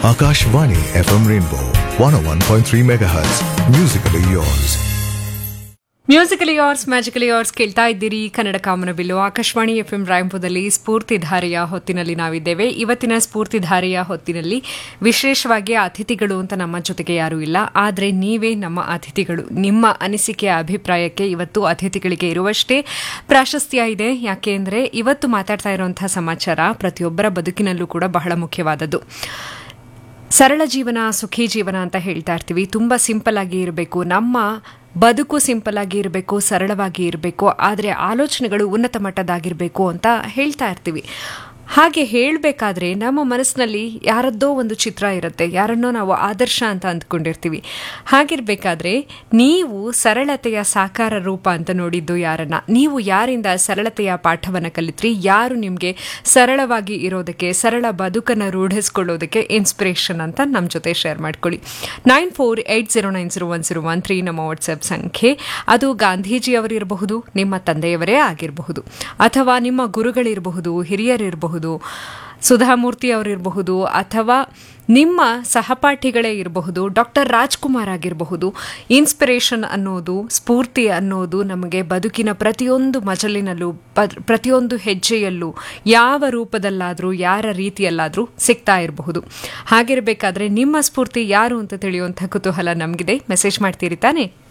Akashvani FM Rainbow 101.3 MHz. Musically yours. Musically yours magically yours ಕೇಳ್ತಾ ಇದ್ದೀರಿ ಕನ್ನಡ ಕಾಮನಬಿಲ್ಲು Akashvani F M ರಾಯಂಪುರದಲ್ಲಿ ಸ್ಫೂರ್ತಿಧಾರೆಯ ಹೊತ್ತಿನಲ್ಲಿ ನಾವಿದ್ದೇವೆ ಇವತ್ತಿನ ಸ್ಫೂರ್ತಿಧಾರೆಯ ಹೊತ್ತಿನಲ್ಲಿ ವಿಶೇಷವಾಗಿ ಅತಿಥಿಗಳು ಅಂತ ನಮ್ಮ ಜೊತೆಗೆ ಯಾರೂ ಇಲ್ಲ ಆದರೆ ನೀವೇ ನಮ್ಮ ಅತಿಥಿಗಳು ನಿಮ್ಮ ಅನಿಸಿಕೆಯ ಅಭಿಪ್ರಾಯಕ್ಕೆ ಇವತ್ತು ಅತಿಥಿಗಳಿಗೆ ಇರುವಷ್ಟೇ ಪ್ರಾಶಸ್ತ್ಯ ಇದೆ ಯಾಕೆ ಅಂದರೆ ಇವತ್ತು ಮಾತಾಡ್ತಾ ಇರುವಂತಹ ಸಮಾಚಾರ ಪ್ರತಿಯೊಬ್ಬರ ಬದುಕಿನಲ್ಲೂ ಕೂಡ ಬಹಳ ಮುಖ್ಯವಾದದ್ದು ಸರಳ ಜೀವನ ಸುಖಿ ಜೀವನ ಅಂತ ಹೇಳ್ತಾ ಇರ್ತೀವಿ ತುಂಬ ಸಿಂಪಲ್ ಆಗಿ ಇರಬೇಕು ನಮ್ಮ ಬದುಕು ಸಿಂಪಲ್ ಆಗಿ ಇರಬೇಕು ಸರಳವಾಗಿ ಇರಬೇಕು ಆದರೆ ಆಲೋಚನೆಗಳು ಉನ್ನತ ಮಟ್ಟದಾಗಿರಬೇಕು ಅಂತ ಹೇಳ್ತಾ ಇರ್ತೀವಿ ಹಾಗೆ ಹೇಳಬೇಕಾದ್ರೆ ನಮ್ಮ ಮನಸ್ಸಿನಲ್ಲಿ ಯಾರದ್ದೋ ಒಂದು ಚಿತ್ರ ಇರುತ್ತೆ ಯಾರನ್ನೋ ನಾವು ಆದರ್ಶ ಅಂತ ಅಂದ್ಕೊಂಡಿರ್ತೀವಿ ಹಾಗಿರಬೇಕಾದ್ರೆ ನೀವು ಸರಳತೆಯ ಸಾಕಾರ ರೂಪ ಅಂತ ನೋಡಿದ್ದು ಯಾರನ್ನ ನೀವು ಯಾರಿಂದ ಸರಳತೆಯ ಪಾಠವನ್ನು ಕಲಿತ್ರಿ ಯಾರು ನಿಮಗೆ ಸರಳವಾಗಿ ಇರೋದಕ್ಕೆ ಸರಳ ಬದುಕನ್ನು ರೂಢಿಸ್ಕೊಳ್ಳೋದಕ್ಕೆ ಇನ್ಸ್ಪಿರೇಷನ್ ಅಂತ ನಮ್ಮ ಜೊತೆ ಶೇರ್ ಮಾಡ್ಕೊಳ್ಳಿ nine four eight zero nine zero one zero one three ನಮ್ಮ ವಾಟ್ಸಪ್ ಸಂಖ್ಯೆ ಅದು ಗಾಂಧೀಜಿಯವರು ಇರಬಹುದು ನಿಮ್ಮ ತಂದೆಯವರೇ ಆಗಿರಬಹುದು ಅಥವಾ ನಿಮ್ಮ ಗುರುಗಳಿರಬಹುದು ಹಿರಿಯರಿರಬಹುದು ಸುಧಾಮೂರ್ತಿ ಅವರಿರಬಹುದು ಅಥವಾ ನಿಮ್ಮ ಸಹಪಾಠಿಗಳೇ ಇರಬಹುದು ಡಾಕ್ಟರ್ ರಾಜ್ಕುಮಾರ್ ಆಗಿರಬಹುದು ಇನ್ಸ್ಪಿರೇಷನ್ ಅನ್ನೋದು ಸ್ಫೂರ್ತಿ ಅನ್ನೋದು ನಮಗೆ ಬದುಕಿನ ಪ್ರತಿಯೊಂದು ಮಜಲಿನಲ್ಲೂ ಪ- ಪ್ರತಿಯೊಂದು ಹೆಜ್ಜೆಯಲ್ಲೂ ಯಾವ ರೂಪದಲ್ಲಾದರೂ ಯಾರ ರೀತಿಯಲ್ಲಾದರೂ ಸಿಗ್ತಾ ಇರಬಹುದು ಹಾಗಿರಬೇಕಾದ್ರೆ ನಿಮ್ಮ ಸ್ಫೂರ್ತಿ ಯಾರು ಅಂತ ತಿಳಿಯುವಂಥ ಕುತೂಹಲ ನಮಗಿದೆ ಮೆಸೇಜ್ ಮಾಡ್ತೀರಿ ತಾನೇ